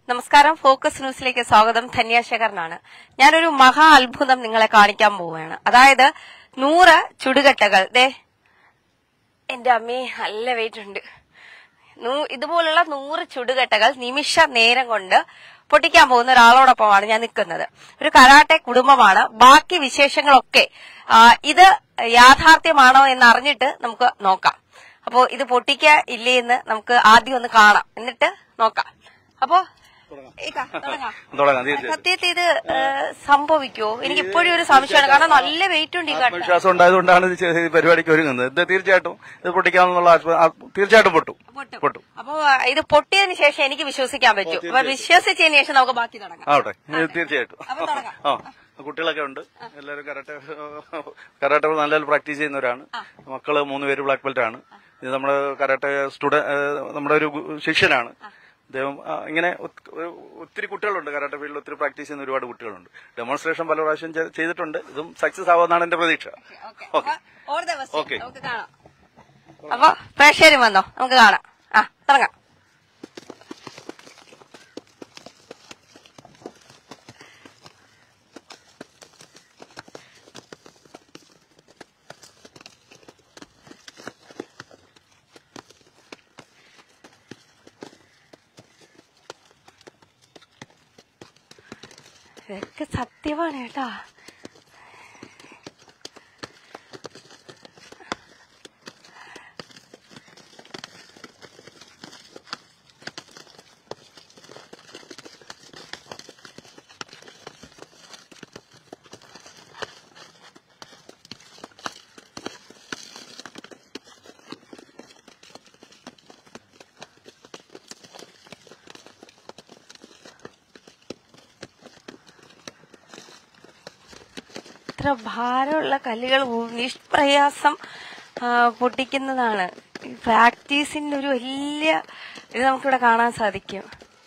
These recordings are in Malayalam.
നമസ്കാരം ഫോക്കസ് ന്യൂസിലേക്ക് സ്വാഗതം ധന്യാശേഖരനാണ് ഞാനൊരു മഹാ അത്ഭുതം നിങ്ങളെ കാണിക്കാൻ പോവുകയാണ് അതായത് നൂറ് ചുടുകട്ടകൾ ദേ എന്റെ അമ്മേ നല്ല വെയിറ്റ് ഉണ്ട് നൂ- ഇതുപോലുള്ള നൂറ് ചുടുകട്ടകൾ നിമിഷ നേരം കൊണ്ട് പൊട്ടിക്കാൻ പോകുന്ന ഒരാളോടൊപ്പമാണ് ഞാൻ നിൽക്കുന്നത് ഒരു കരാട്ടെ കുടുംബമാണ് ബാക്കി വിശേഷങ്ങളൊക്കെ ആ, ഇത് യാഥാർത്ഥ്യമാണോ എന്ന് അറിഞ്ഞിട്ട് നമുക്ക് നോക്കാം അപ്പോ ഇത് പൊട്ടിക്ക ഇല്ലേ എന്ന് നമുക്ക് ആദ്യം ഒന്ന് കാണാം എന്നിട്ട് നോക്കാം അപ്പോ ഇക്ക, തുടങ്ങാം. തുടങ്ങാം തീർച്ചയായും സത്യത്തിൽ ഇത് ഏ, സംഭവിക്കുമോ എനിക്ക് ഇപ്പോഴും ഒരു സംശയമാണ് കാരണം നല്ല വെയിറ്റ് ഉണ്ട് ഈ കട്ട ആത്മവിശ്വാസം ഉണ്ടായതുകൊണ്ടാണ് ഇത് ചെയ്ത് ഈ പരിപാടിക്ക് ഒരുങ്ങുന്നത് ഇത് തീർച്ചയായിട്ടും ഇത് പൊട്ടിക്കാമെന്നുള്ള ആത്മ- ആ- തീർച്ചയായിട്ടും പൊട്ടും പൊട്ടും അപ്പോ ഇത് പൊട്ടിയതിന് ശേഷം എനിക്ക് വിശ്വസിക്കാൻ പറ്റും അപ്പൊ വിശ്വസിച്ചതിന് ശേഷം നമുക്ക് ബാക്കി തുടങ്ങാം ആവട്ടെ ഇത് തീർച്ചയായിട്ടും അപ്പൊ തുടങ്ങാം. ആ കുട്ടികളൊക്കെ ഉണ്ട് എല്ലാവരും കരാട്ടെ കരാട്ടെ നല്ല പ്രാക്ടീസ് ചെയ്യുന്നവരാണ് മക്കള് മൂന്ന് പേര് ബ്ലാക്ക് ബെൽറ്റ് ആണ് ഇത് നമ്മുടെ കരാട്ടെ സ്റ്റുഡന്റ് നമ്മുടെ ഒരു ഗു- ശിഷ്യനാണ് അദ്ദേഹം ആ, ഇങ്ങനെ ഒത്ത്- ഒരു- ഒത്തിരി കുട്ടികളുണ്ട് കരാട്ടെ ഫീൽഡിൽ ഒത്തിരി പ്രാക്ടീസ് ചെയ്യുന്ന ഒരുപാട് കുട്ടികളുണ്ട് ഡെമോൺസ്ട്രേഷൻ പല പ്രാവശ്യം ചെയ്- ചെയ്തിട്ടുണ്ട് ഇതും സക്സസ് ആവുമെന്നാണ് എന്റെ പ്രതീക്ഷ okay all the best okay. നമുക്ക് കാണാം അപ്പൊ പ്രേക്ഷകരും വന്നോ നമുക്ക് കാണാം ആ തുടങ്ങാം ഇതൊക്കെ സത്യമാണ് കേട്ടാ ഇത്ര ഭാരമുള്ള കല്ലുകൾ ഉ- നിഷ്പ്രയാസം ആ, പൊട്ടിക്കുന്നതാണ് ഈ പ്രാക്ടീസിന്റെ ഒരു വലിയ ഇത് നമുക്കിവിടെ കാണാൻ സാധിക്കും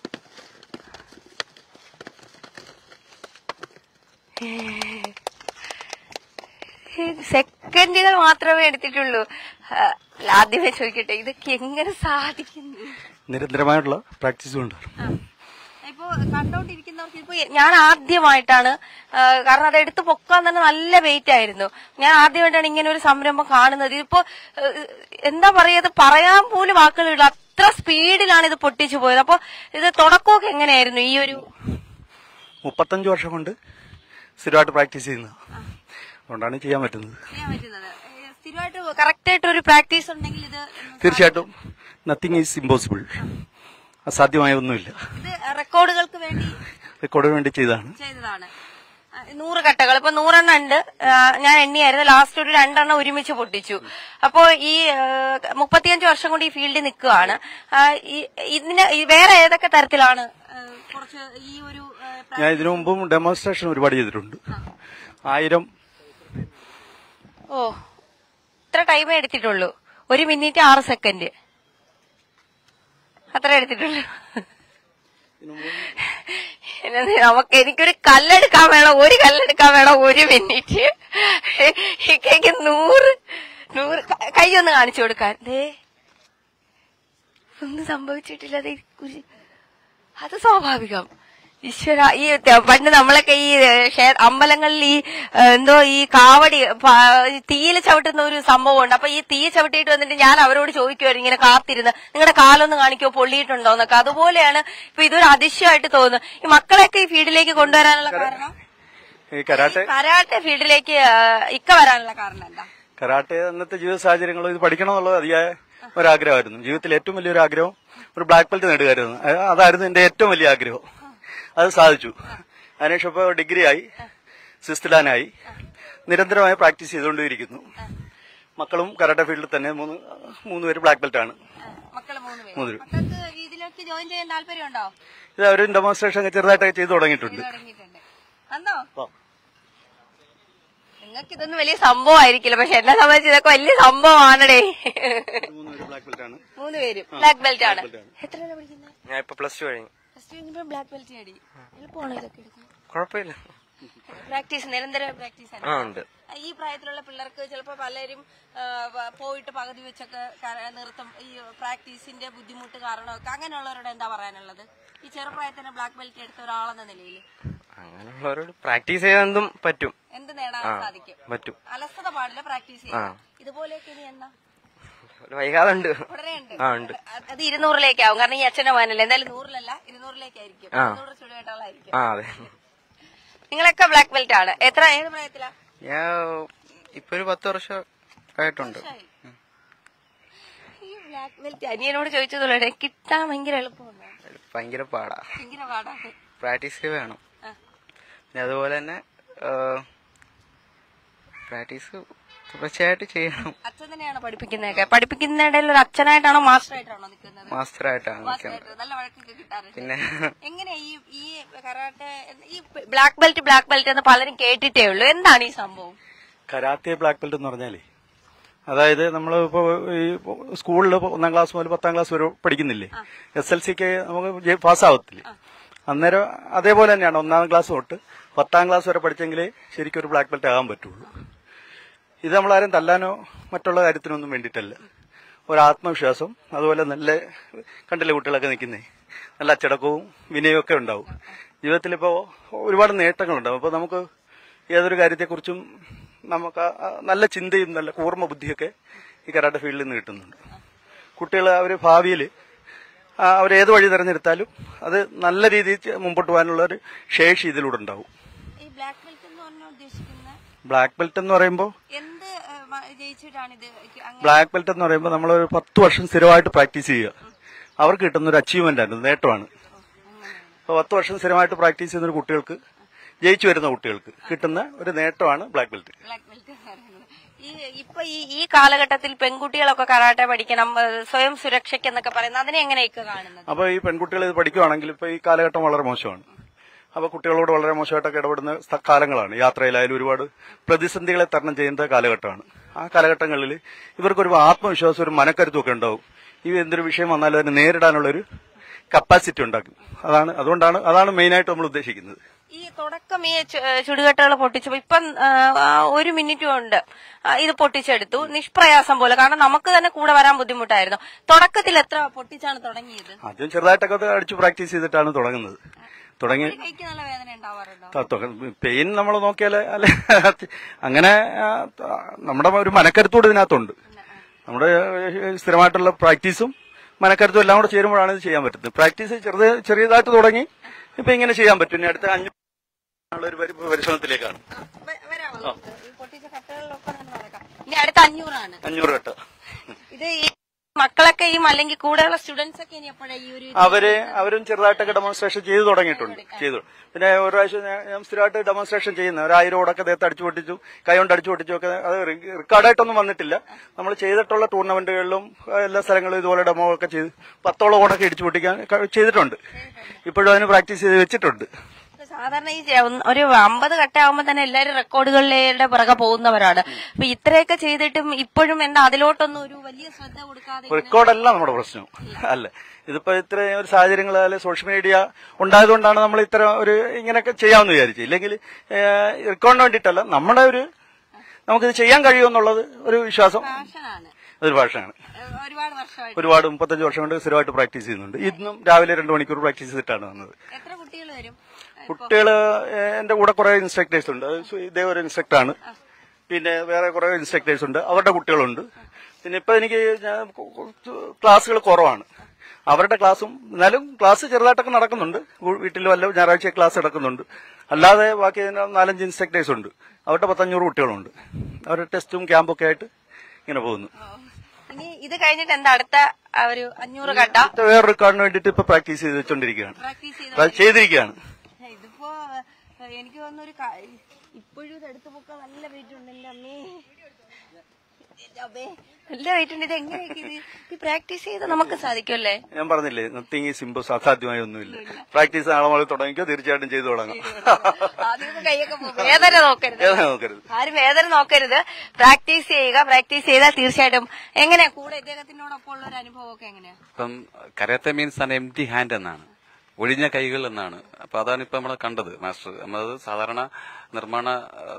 സെക്കൻഡുകൾ മാത്രമേ എടുത്തിട്ടുള്ളൂ ആ, ആദ്യമേ ചോദിക്കട്ടെ ഇതൊക്കെ എങ്ങനെ സാധിക്കുന്നു നിരന്തരമായിട്ടുള്ള പ്രാക്ടീസ് കൊണ്ട് ഇപ്പോ കണ്ടോണ്ടിരിക്കുന്നവർക്ക് ഇപ്പൊ ഞാൻ ആദ്യമായിട്ടാണ് ആ, കാരണം അത് എടുത്ത് പൊക്കാൻ തന്നെ നല്ല വെയിറ്റ് ആയിരുന്നു ഞാൻ ആദ്യമായിട്ടാണ് ഇങ്ങനെ ഒരു സംരംഭം കാണുന്നത് ഇതിപ്പോ ഏ, എന്താ പറയാ ഇത് പറയാൻ പോലും വാക്കുകളില്ല അത്ര സ്പീഡിലാണ് ഇത് പൊട്ടിച്ചു പോയത് അപ്പൊ ഇത് തുടക്കമൊക്കെ എങ്ങനെയായിരുന്നു ഈ ഒരു മുപ്പത്തഞ്ച് വർഷം കൊണ്ട് സ്ഥിരമായിട്ട് പ്രാക്ടീസ് ചെയ്യുന്നത് അതുകൊണ്ടാണ് ചെയ്യാൻ പറ്റുന്നത് സ്ഥിരമായിട്ട് കറക്റ്റ് ആയിട്ട് ഒരു പ്രാക്ടീസ് ഉണ്ടെങ്കിൽ ഇത് തീർച്ചയായിട്ടും നത്തിങ് ഈസ് ഇമ്പോസിബിൾ അസാധ്യമായ ഒന്നുമില്ല ഇത് റെക്കോർഡുകൾക്ക് വേണ്ടി റെക്കോർഡിന് വേണ്ടി ചെയ്തതാണ് ചെയ്തതാണ് ആ, നൂറ് കട്ടകൾ ഇപ്പൊ നൂറെണ്ണം ഉണ്ട് ആ, ഞാൻ എണ്ണിയായിരുന്നു ലാസ്റ്റ് ഒരു രണ്ടെണ്ണം ഒരുമിച്ച് പൊട്ടിച്ചു അപ്പോ ഈ ആ, മുപ്പത്തിയഞ്ച് വർഷം കൊണ്ട് ഈ ഫീൽഡിൽ നിൽക്കുകയാണ് ഇതിന് ഈ വേറെ ഏതൊക്കെ തരത്തിലാണ് ആ, കുറച്ച് ഈ ഒരു ആ, പ്ര- ഞാൻ ഇതിനു മുമ്പും ഡെമോൺസ്ട്രേഷൻ ഒരുപാട് ചെയ്തിട്ടുണ്ട് ആയിരം ഓ ഇത്ര ടൈമേ എടുത്തിട്ടുള്ളൂ ഒരു മിനിറ്റ് ആറ് സെക്കൻഡ് അത്ര എടുത്തിട്ടുള്ളൂ എന്നത് നമുക്ക് എനിക്കൊരു കല്ലെടുക്കാൻ വേണം ഒരു കല്ലെടുക്കാൻ വേണം ഒരു മിനിറ്റ് ഇക്കയ്ക്ക് നൂറ് നൂറ് ക- കൈ ഒന്ന് കാണിച്ചു കൊടുക്കാൻ ദേ ഒന്നും സംഭവിച്ചിട്ടില്ല ദേ കുരി- അത് സ്വാഭാവികം ഈശ്വര ഈ ത- പണ്ട് നമ്മളൊക്കെ ഈ ഏ, ക്ഷേ- അമ്പലങ്ങളിൽ ഈ ഏ, എന്തോ ഈ കാവടി തീയിൽ ചവിട്ടുന്ന ഒരു സംഭവമുണ്ട് അപ്പൊ ഈ തീ ചവിട്ടിയിട്ട് വന്നിട്ട് ഞാൻ അവരോട് ചോദിക്കുമായിരുന്നു ഇങ്ങനെ കാത്തിരുന്ന് നിങ്ങളുടെ കാലൊന്ന് കാണിക്കോ പൊള്ളിയിട്ടുണ്ടോ എന്നൊക്കെ അതുപോലെയാണ് ഇപ്പൊ ഇതൊരു അതിശയമായിട്ട് തോന്നുന്നു ഈ മക്കളെയൊക്കെ ഈ ഫീൽഡിലേക്ക് കൊണ്ടുവരാനുള്ള കാരണം ഈ കരാട്ടെ കരാട്ടെ ഫീൽഡിലേക്ക് ആ, ഇക്ക വരാനുള്ള കാരണം എന്താ കരാട്ടെ അന്നത്തെ ജീവിത സാഹചര്യങ്ങളും ഇത് പഠിക്കണം എന്നുള്ളത് അതിയായ ഒരാഗ്രഹമായിരുന്നു ജീവിതത്തിൽ ഏറ്റവും വലിയൊരു ആഗ്രഹം ഒരു ബ്ലാക്ക് ബെൽറ്റ് നേടുകയായിരുന്നു അത് അതായിരുന്നു എന്റെ ഏറ്റവും വലിയ ആഗ്രഹം അത് സാധിച്ചു അതിനുശേഷം ഇപ്പോൾ ഡിഗ്രി ആയി സിസ്തിലാനായി നിരന്തരമായി പ്രാക്ടീസ് ചെയ്തുകൊണ്ടിരിക്കുന്നു മക്കളും കരാട്ടെ ഫീൽഡിൽ തന്നെ മൂന്ന് മൂന്ന് പേര് ബ്ലാക്ക് ബെൽറ്റ് ആണ് മക്കള് മൂന്ന് പേര് മൂന്ന് പേര്. മക്കൾക്ക് ഇതിലേക്ക് ജോയിൻ ചെയ്യാൻ താല്പര്യമുണ്ടോ ഇത് അവർ ഡെമോൺസ്ട്രേഷൻ ചെറുതായിട്ടൊക്കെ ചെയ്തു തുടങ്ങിയിട്ടുണ്ട് തുടങ്ങിയിട്ടുണ്ട് വന്നോ ആ. നിങ്ങൾക്ക് ഇതൊന്നും വലിയ സംഭവമായിരിക്കില്ല പക്ഷെ എന്നെ സംബന്ധിച്ച് ഇതൊക്കെ വലിയ സംഭവമാണടേ മൂന്ന് പേര് ബ്ലാക്ക് ബെൽറ്റ് ആണ് മൂന്ന് പേരും ബ്ലാക്ക് ബെൽറ്റ് ആണ് belt ആണ്. എത്ര പഠിക്കുന്നത് ഞാൻ ഇപ്പൊ പ്ലസ് ടു കഴിഞ്ഞു ഫസ്റ്റ് കഴിഞ്ഞപ്പോ ബ്ലാക്ക് ബെൽറ്റ് നേടി എളുപ്പമാണോ ഇതൊക്കെ എടുക്കാൻ കുഴപ്പമില്ല പ്രാക്ടീസ് നിരന്തര പ്രാക്ടീസ് ആ ഉണ്ട് ഈ പ്രായത്തിലുള്ള പിള്ളേർക്ക് ചിലപ്പോൾ പലരും ആ, വ- പോയിട്ട് പകുതി വെച്ചൊക്കെ കര- നിർത്തും ഈ പ്രാക്ടീസിന്റെ ബുദ്ധിമുട്ട് കാരണമൊക്കെ അങ്ങനെയുള്ളവരോട് എന്താ പറയാനുള്ളത് ഈ ചെറുപ്രായത്തിന് ബ്ലാക്ക് ബെൽറ്റ് എടുത്ത ഒരാളെന്ന നിലയിൽ അങ്ങനെയുള്ളവരോട് പ്രാക്ടീസ് ചെയ്യാൻ പറ്റും എന്ത് നേടാൻ സാധിക്കും പറ്റും അലസത പാടില്ല പ്രാക്ടീസ് ചെയ്യാം ഇതുപോലെയൊക്കെ ഇനി എന്നാ ഒരു വൈകാതെ ഉണ്ട് ഉടനെ ഉണ്ട് ആ ഉണ്ട് അത് അത് ഇരുന്നൂറിലേക്കാവും കാരണം ഈ അച്ഛന്റെ മോനല്ലേ എന്തായാലും നൂറിലല്ല ഇരുന്നൂറിലേക്കായിരിക്കും ആ. ഇരുന്നൂറ് ചുടുകേട്ടകളായിരിക്കും ആ അതെ നിങ്ങളൊക്കെ ബ്ലാക്ക് ബെൽറ്റ് ആണ് എത്ര ഏത് പ്രായത്തിലാ ഞാൻ ഇപ്പൊ ഒരു പത്ത് വർഷം ആയിട്ടുണ്ട് ഈ ബ്ലാക്ക് ബെൽറ്റ് അനിയനോട് ചോദിച്ചതുപോലെ കിട്ടാൻ ഭയങ്കര എളുപ്പമാണ് ഭയങ്കര പാടാ ഭയങ്കര പാടാണ് പ്രാക്ടീസ് വേണം ആ. പിന്നെ അതുപോലെ തന്നെ പ്രാക്ടീസ് തുടർച്ചയായിട്ട് ചെയ്യണം അച്ഛൻ തന്നെയാണ് പഠിപ്പിക്കുന്നതൊക്കെ പഠിപ്പിക്കുന്നതിടയിൽ ഒരു അച്ഛനായിട്ടാണോ മാസ്റ്റർ ആയിട്ടാണോ നിൽക്കുന്നത് മാസ്റ്ററായിട്ടാണ് മാസ്റ്റർ നിൽക്കുന്നത് ആയിട്ട് നല്ല വഴക്കൊക്കെ കിട്ടാറുണ്ട് പിന്നെ എങ്ങനെ ഈ ഈ കരാട്ടെ ഈ ബ്ലാക്ക് ബെൽറ്റ് ബ്ലാക്ക് ബെൽറ്റ് എന്ന് പലരും കേട്ടിട്ടേ ഉള്ളൂ എന്താണ് ഈ സംഭവം കരാത്തെ ബ്ലാക്ക് ബെൽറ്റ് എന്ന് പറഞ്ഞാലേ അതായത് നമ്മൾ ഇപ്പോൾ ഈ സ്കൂളിൽ ഒന്നാം ക്ലാസ് മുതൽ പത്താം ക്ലാസ് വരെ പഠിക്കുന്നില്ലേ എസ് എൽ സിക്ക് നമുക്ക് പാസ്സാവത്തില്ലേ അന്നേരം അതേപോലെ തന്നെയാണ് ഒന്നാം ക്ലാസ് തൊട്ട് പത്താം ക്ലാസ് വരെ പഠിച്ചെങ്കിലേ ശരിക്കും ഒരു ബ്ലാക്ക് ബെൽറ്റ് ആകാൻ പറ്റുള്ളൂ ഇത് നമ്മളാരും തല്ലാനോ മറ്റുള്ള കാര്യത്തിനൊന്നും വേണ്ടിയിട്ടല്ല ഒരു ആത്മവിശ്വാസം അതുപോലെ നല്ല കണ്ടില്ലേ കുട്ടികളൊക്കെ നിൽക്കുന്നേ നല്ല അച്ചടക്കവും വിനയവും ഒക്കെ ഉണ്ടാവും ജീവിതത്തിൽ ഇപ്പോൾ ഒരുപാട് നേട്ടങ്ങളുണ്ടാവും അപ്പോൾ നമുക്ക് ഏതൊരു കാര്യത്തെക്കുറിച്ചും നമുക്ക് ആ- ആ നല്ല ചിന്തയും നല്ല കൂർമ്മ ബുദ്ധിയൊക്കെ ഈ കരാട്ടെ ഫീൽഡിൽ നിന്ന് കിട്ടുന്നുണ്ട് കുട്ടികൾ അവർ ഭാവിയിൽ അവർ ഏത് വഴി തിരഞ്ഞെടുത്താലും അത് നല്ല രീതിയിൽ ചെ- മുമ്പോട്ട് പോകാനുള്ള ഒരു ശേഷി ഇതിലൂടെ ഉണ്ടാവും ഈ ബ്ലാക്ക് ബെൽറ്റ് എന്ന് പറഞ്ഞാൽ ഉദ്ദേശിക്കുന്ന ബ്ലാക്ക് ബെൽറ്റ് എന്ന് പറയുമ്പോൾ എന്ത് ഏ, മ- ജയിച്ചിട്ടാണ് ഇത് അങ്ങനെ ബ്ലാക്ക് ബെൽറ്റ് എന്ന് പറയുമ്പോൾ നമ്മൾ ഒരു പത്ത് വർഷം സ്ഥിരമായിട്ട് പ്രാക്ടീസ് ചെയ്യുക അവർക്ക് കിട്ടുന്ന ഒരു അച്ചീവ്മെന്റ് ആണ് നേട്ടമാണ് അപ്പോൾ പത്ത് വർഷം സ്ഥിരമായിട്ട് പ്രാക്ടീസ് ചെയ്യുന്ന ഒരു കുട്ടികൾക്ക് ജയിച്ചു വരുന്ന കുട്ടികൾക്ക് കിട്ടുന്ന ഒരു നേട്ടമാണ് ബ്ലാക്ക് ബെൽറ്റ് ബ്ലാക്ക് ബെൽറ്റ് എന്ന് പറയുന്നത് ഈ ഇപ്പൊ ഈ ഈ കാലഘട്ടത്തിൽ പെൺകുട്ടികളൊക്കെ കരാട്ടെ പഠിക്കണം ഏ, സ്വയം സുരക്ഷയ്ക്ക് എന്നൊക്കെ പറയുന്നത് അതിനെ എങ്ങനെയൊക്കെ കാണുന്നത് അപ്പോൾ ഈ പെൺകുട്ടികൾ ഇത് പഠിക്കുകയാണെങ്കിൽ ഇപ്പോൾ ഈ കാലഘട്ടം വളരെ മോശമാണ് അപ്പോൾ കുട്ടികളോട് വളരെ മോശമായിട്ടൊക്കെ ഇടപെടുന്ന സ്ഥ- കാലങ്ങളാണ് യാത്രയിലായാലും ഒരുപാട് പ്രതിസന്ധികളെ തരണം ചെയ്യുന്ന കാലഘട്ടമാണ് ആ കാലഘട്ടങ്ങളിൽ ഇവർക്കൊരു ആത്മവിശ്വാസം ഒരു മനക്കരുത്തുമൊക്കെ ഉണ്ടാവും ഈ എന്തൊരു വിഷയം വന്നാലും അതിനെ നേരിടാനുള്ളൊരു കപ്പാസിറ്റി ഉണ്ടാക്കും അതാണ് അതുകൊണ്ടാണ് അതാണ് മെയിനായിട്ട് നമ്മൾ ഉദ്ദേശിക്കുന്നത് ഈ തുടക്കം ഈ ചു- ഏ, ചുടുകട്ടകൾ പൊട്ടിച്ചപ്പോ ഇപ്പം ആ, ആ, ഒരു മിനിറ്റ് കൊണ്ട് ആ, ഇത് പൊട്ടിച്ചെടുത്തു നിഷ്പ്രയാസം പോലെ കാരണം നമുക്ക് തന്നെ കൂടെ വരാൻ ബുദ്ധിമുട്ടായിരുന്നു തുടക്കത്തിൽ എത്ര പൊട്ടിച്ചാണ് തുടങ്ങിയത് ആദ്യം ചെറുതായിട്ടൊക്കെ അത് അടിച്ച് പ്രാക്ടീസ് ചെയ്തിട്ടാണ് തുടങ്ങുന്നത് തുടങ്ങി ഒരു കൈക്ക് നല്ല വേദന ഉണ്ടാവാറുണ്ടോ പെയിൻ നമ്മൾ നോക്കിയാൽ അല്ലെ അങ്ങനെ ആ, നമ്മുടെ ഒരു മനക്കരുത്തോട് ഇതിനകത്തുണ്ട് നമ്മുടെ ഏഹ്, സ്ഥിരമായിട്ടുള്ള പ്രാക്ടീസും മനക്കരുത്തും എല്ലാം കൂടെ ചേരുമ്പോഴാണ് ഇത് ചെയ്യാൻ പറ്റുന്നത് പ്രാക്ടീസ് ചെറുത് ചെറിയതായിട്ട് തുടങ്ങി ഇപ്പൊ ഇങ്ങനെ ചെയ്യാൻ പറ്റും ഇനി അടുത്ത അഞ്ച് ഒരു പരി- പരിശ്രമത്തിലേക്കാണ് വ- വരാമോ നമുക്ക്? ഈ പൊട്ടിച്ച കട്ടകളിലൊക്കെ തന്നെ നടക്കാം. ഇനി അടുത്ത അഞ്ഞൂറാണ് അഞ്ഞൂറ് കെട്ട് ഇത് ഈ മക്കളൊക്കെ ഈ അല്ലെങ്കിൽ കൂടെയുള്ള സ്റ്റുഡൻസ് ഒക്കെ ഇനി എപ്പോഴാ ഈ ഒരു അവര് അവരും ചെറുതായിട്ടൊക്കെ ഡെമോൺസ്ട്രേഷൻ ചെയ്തു തുടങ്ങിയിട്ടുണ്ട് ചെയ്തു പിന്നെ ഒരു പ്രാവശ്യം ഞാൻ- ഞാൻ സ്ഥിരമായിട്ട് ഡെമോൺസ്ട്രേഷൻ ചെയ്യുന്ന ഒരു ആയിരം ഓടൊക്കെ ദേഹത്ത് അടിച്ചു പൊട്ടിച്ചു കൈ കൊണ്ട് അടിച്ചു പൊട്ടിച്ചു ഒക്കെ അത് റി- റെക്കോർഡായിട്ടൊന്നും വന്നിട്ടില്ല നമ്മൾ ചെയ്തിട്ടുള്ള ടൂർണമെന്റുകളിലും ആ, എല്ലാ സ്ഥലങ്ങളിലും ഇതുപോലെ ഡെമോ ഒക്കെ ചെയ്ത് പത്തോളം ഓടൊക്കെ ഇടിച്ചു പൊട്ടിക്കാൻ ക- ചെയ്തിട്ടുണ്ട് ഇപ്പോഴും അതിന് പ്രാക്ടീസ് ചെയ്ത് വെച്ചിട്ടുണ്ട് സാധാരണ ഈ ചെ- ഒന്ന് ഒരു അമ്പത് കട്ടാവുമ്പോ തന്നെ എല്ലാരും റെക്കോർഡുകളുടെ പുറകെ പോകുന്നവരാണ് അപ്പൊ ഇത്രയൊക്കെ ചെയ്തിട്ടും ഇപ്പോഴും എന്താ അതിലോട്ടൊന്നും ഒരു വലിയ ശ്രദ്ധ കൊടുക്കാതെ ഇങ്ങനെ- റെക്കോർഡല്ല നമ്മുടെ പ്രശ്നം അല്ല ഇതിപ്പോ ഇത്ര ഒരു സാഹചര്യങ്ങൾ അല്ലെ സോഷ്യൽ മീഡിയ ഉണ്ടായതുകൊണ്ടാണ് നമ്മൾ ഇത്ര ഒരു ഇങ്ങനെയൊക്കെ ചെയ്യാമെന്ന് വിചാരിച്ചു ഇല്ലെങ്കിൽ റെക്കോർഡിന് വേണ്ടിയിട്ടല്ല നമ്മുടെ ഒരു നമുക്കിത് ചെയ്യാൻ കഴിയുമെന്നുള്ളത് ഒരു വിശ്വാസം പാഷനാണ് അതൊരു ഭാഷയാണ് ഏഹ് ഒരുപാട് വർഷമായിട്ട് ഒരുപാട് മുപ്പത്തഞ്ച് വർഷം കൊണ്ട് സ്ഥിരമായിട്ട് പ്രാക്ടീസ് ചെയ്യുന്നുണ്ട് ഇന്നും രാവിലെ രണ്ട് മണിക്കൂർ പ്രാക്ടീസ് ചെയ്തിട്ടാണ് വന്നത് എത്ര കുട്ടികൾ വരും കുട്ടികള് ഏഹ്, എന്റെ കൂടെ കുറെ ഇൻസ്ട്രക്ടേഴ്സ് ഉണ്ട് അത് സു- ഇതേ ഒരു ഇൻസ്ട്രക്ടറാണ് പിന്നെ വേറെ കുറെ ഇൻസ്ട്രക്ടേഴ്സ് ഉണ്ട് അവരുടെ കുട്ടികളുണ്ട് പിന്നെ ഇപ്പൊ എനിക്ക് ക്ലാസ്സുകൾ കുറവാണ് അവരുടെ ക്ലാസ്സും എന്നാലും ക്ലാസ് ചെറുതായിട്ടൊക്കെ നടക്കുന്നുണ്ട് വീ- വീട്ടിൽ വല്ല ഞായറാഴ്ച ക്ലാസ് നടക്കുന്നുണ്ട് അല്ലാതെ ബാക്കി ഇതിന് നാലഞ്ച് ഇൻസ്ട്രക്ടേഴ്സ് ഉണ്ട് അവരുടെ പത്തഞ്ഞൂറ് കുട്ടികളുണ്ട് അവരുടെ ടെസ്റ്റും ക്യാമ്പും ഒക്കെ ആയിട്ട് ഇങ്ങനെ പോകുന്നു ഇനി ഇത് കഴിഞ്ഞിട്ട് എന്താ അടുത്ത ആ ഒരു അഞ്ഞൂറ് കട്ട അടുത്ത വേറെ റെക്കോർഡിന് വേണ്ടിയിട്ട് ഇപ്പൊ പ്രാക്ടീസ് ചെയ്ത് വെച്ചോണ്ടിരിക്കുകയാണ് പ്രാക്ടീസ് ചെയ്ത അത് ചെയ്തിരിക്കുകയാണ് ഇതിപ്പോ ഏഹ്, എനിക്ക് തോന്നുന്നു ഒരു ക- ഇപ്പോഴും ഇത് എടുത്തു പൊക്കാൻ നല്ല വെയിറ്റ് ഉണ്ട് എന്റെ അമ്മേ എന്റെ അമ്മേ, നല്ല വെയിറ്റ് ഉണ്ട് ഇത് എങ്ങനെയൊക്കെ ഇത് ഈ പ്രാക്ടീസ് ചെയ്ത് നമുക്ക് സാധിക്കുമല്ലേ ഞാൻ പറഞ്ഞില്ലേ നത്തിങ് ഈ സിമ്പിൾ അസാധ്യമായ ഒന്നുമില്ല പ്രാക്ടീസ് നാളെ മുതൽ തുടങ്ങിക്കോ തീർച്ചയായിട്ടും ചെയ്തു തുടങ്ങാം ആദ്യമൊക്കെ കൈയൊക്കെ പോകും. വേദന നോക്കരുത് ഏതാ നോക്കരുത് ആരും വേദന നോക്കരുത് പ്രാക്ടീസ് ചെയ്യുക പ്രാക്ടീസ് ചെയ്താൽ തീർച്ചയായിട്ടും എങ്ങനെയാ കൂടെ ഇദ്ദേഹത്തിനോടൊപ്പം ഉള്ള ഒരു അനുഭവമൊക്കെ എങ്ങനെയാ ഇപ്പം കരാത്തെ മീൻസ് ആണ് എം ടി ഹാൻഡ് എന്നാണ് ഒഴിഞ്ഞ കൈകൾ എന്നാണ് അപ്പൊ അതാണ് ഇപ്പൊ നമ്മൾ കണ്ടത് മാസ്റ്റർ നമ്മളത് സാധാരണ നിർമ്മാണ ആ,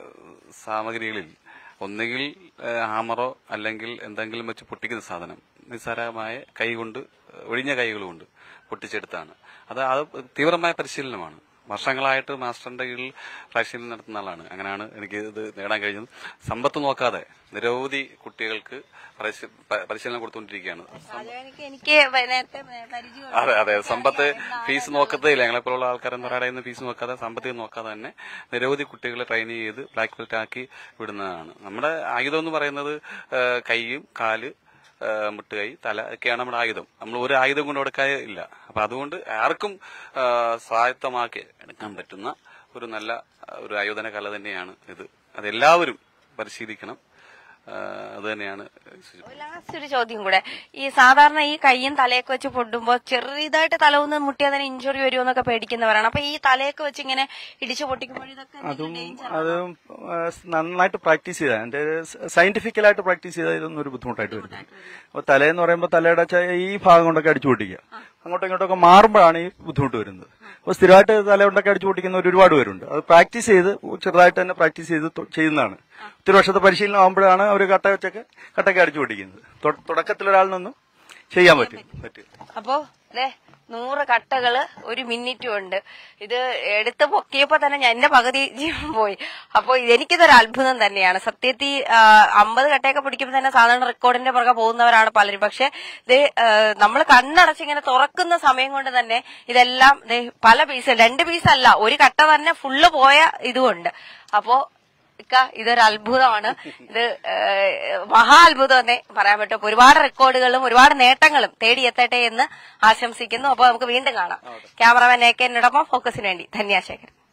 സാമഗ്രികളിൽ ഒന്നുകിൽ ആ, ഹാമറോ അല്ലെങ്കിൽ എന്തെങ്കിലും വെച്ച് പൊട്ടിക്കുന്ന സാധനം നിസ്സാരമായ കൈ കൊണ്ട് ഒഴിഞ്ഞ കൈകൾ കൊണ്ട് പൊട്ടിച്ചെടുത്താണ് അത് അത് തീവ്രമായ പരിശീലനമാണ് വർഷങ്ങളായിട്ട് മാസ്റ്ററിന്റെ കീഴിൽ പരിശീലനം നടത്തുന്ന ആളാണ് അങ്ങനെയാണ് എനിക്ക് ഇത് നേടാൻ കഴിഞ്ഞത് സമ്പത്ത് നോക്കാതെ നിരവധി കുട്ടികൾക്ക് പരിശീ- പ- പരിശീലനം കൊടുത്തുകൊണ്ടിരിക്കുകയാണ് പാചകനിക്ക് എനിക്ക് നേരത്തെ പരിചയമുണ്ട് അതെ അതെ സമ്പത്ത് ഫീസ് നോക്കത്തില്ല ഞങ്ങളെപ്പോലുള്ള ആൾക്കാരെന്ന് പറയുന്ന ഫീസ് നോക്കാതെ സാമ്പത്തികം നോക്കാതെ തന്നെ നിരവധി കുട്ടികളെ ട്രെയിൻ ചെയ്ത് ബ്ലാക്ക് ബെൽറ്റ് ആക്കി വിടുന്നതാണ് നമ്മുടെ ആയുധം എന്ന് പറയുന്നത് ആ, കൈയും കാല് ആ, മുട്ടുകൈ തല ഒക്കെയാണ് നമ്മുടെ ആയുധം നമ്മൾ ഒരു ആയുധം കൊണ്ട് കൊടുക്കാൻ ഇല്ല അപ്പൊ അതുകൊണ്ട് ആർക്കും ആ, സ്വായത്തമാക്കി എടുക്കാൻ പറ്റുന്ന ഒരു നല്ല ആ, ഒരു ആയോധന കല തന്നെയാണ് ഇത് അതെല്ലാവരും പരിശീലിക്കണം ആ, അത് തന്നെയാണ് ലാസ്റ്റ് ഒരു ചോദ്യം കൂടെ ഈ സാധാരണ ഈ കൈയും തലയൊക്കെ വെച്ച് പൊട്ടുമ്പോ ചെറിയതായിട്ട് തല ഒന്ന് മുട്ടിയാൽ തന്നെ ഇഞ്ചുറി വരുമെന്നൊക്കെ പേടിക്കുന്നവരാണ് അപ്പൊ ഈ തലയൊക്കെ വെച്ച് ഇങ്ങനെ ഇടിച്ചു പൊട്ടിക്കുമ്പോൾ ഇതൊക്കെ അതും എന്തെങ്കിലും danger അത് ആ, നന്നായിട്ട് പ്രാക്ടീസ് ചെയ്താൽ എന്റെ സയന്റിഫിക്കലായിട്ട് പ്രാക്ടീസ് ചെയ്താൽ ഇതൊന്നും ഒരു ബുദ്ധിമുട്ടായിട്ട് വരും അപ്പൊ തലേന്ന് പറയുമ്പോൾ തലയുടെ ച- ഈ ഭാഗം കൊണ്ടൊക്കെ അടിച്ചു പൊട്ടിക്കുക അങ്ങോട്ടും ഇങ്ങോട്ടൊക്കെ മാറുമ്പോഴാണ് ഈ ബുദ്ധിമുട്ട് വരുന്നത് അപ്പൊ സ്ഥിരമായിട്ട് തല കൊണ്ടൊക്കെ അടിച്ചു പൊട്ടിക്കുന്നവർ ഒരുപാട് പേരുണ്ട് അത് പ്രാക്ടീസ് ചെയ്ത് ചെറുതായിട്ട് തന്നെ പ്രാക്ടീസ് ചെയ്ത് തൊ- ചെയ്യുന്നതാണ് ഒത്തിരി വർഷത്തെ പരിശീലനം ആകുമ്പോഴാണ് അവർ കട്ട വെച്ചൊക്കെ കട്ടൊക്കെ അടിച്ചു പൊട്ടിക്കുന്നത് തൊ- തുടക്കത്തിൽ ഒരാളിനൊന്നും ചെയ്യാൻ പറ്റും പറ്റും അപ്പോ ദേ നൂറ് കട്ടകള് ഒരു മിനിറ്റും ഉണ്ട് ഇത് എടുത്ത് പൊക്കിയപ്പോ തന്നെ ഞാൻ എന്റെ പകുതി ജീവൻ പോയി അപ്പോ എനിക്കിതൊരു അത്ഭുതം തന്നെയാണ് സത്യത്തിൽ അമ്പത് കട്ടയൊക്കെ പിടിക്കുമ്പോൾ തന്നെ സാധാരണ റെക്കോർഡിന്റെ പുറകെ പോകുന്നവരാണ് പലരും പക്ഷെ ഇത് നമ്മൾ കണ്ണടച്ച് ഇങ്ങനെ തുറക്കുന്ന സമയം കൊണ്ട് തന്നെ ഇതെല്ലാം ദേ പല പീസ് രണ്ട് പീസ് അല്ല ഒരു കട്ട തന്നെ ഫുള്ള് പോയ ഇതുമുണ്ട് അപ്പോ ഇക്ക ഇതൊരു അത്ഭുതമാണ് ഇത് ഏഹ്, മഹാ അത്ഭുതം എന്നേ പറയാൻ പറ്റും അപ്പൊ ഒരുപാട് റെക്കോർഡുകളും ഒരുപാട് നേട്ടങ്ങളും തേടിയെത്തട്ടെ എന്ന് ആശംസിക്കുന്നു അപ്പൊ നമുക്ക് വീണ്ടും കാണാം ക്യാമറമാൻ എ കെ എന്നോടൊപ്പം ഫോക്കസിന് വേണ്ടി ധന്യാശേഖരൻ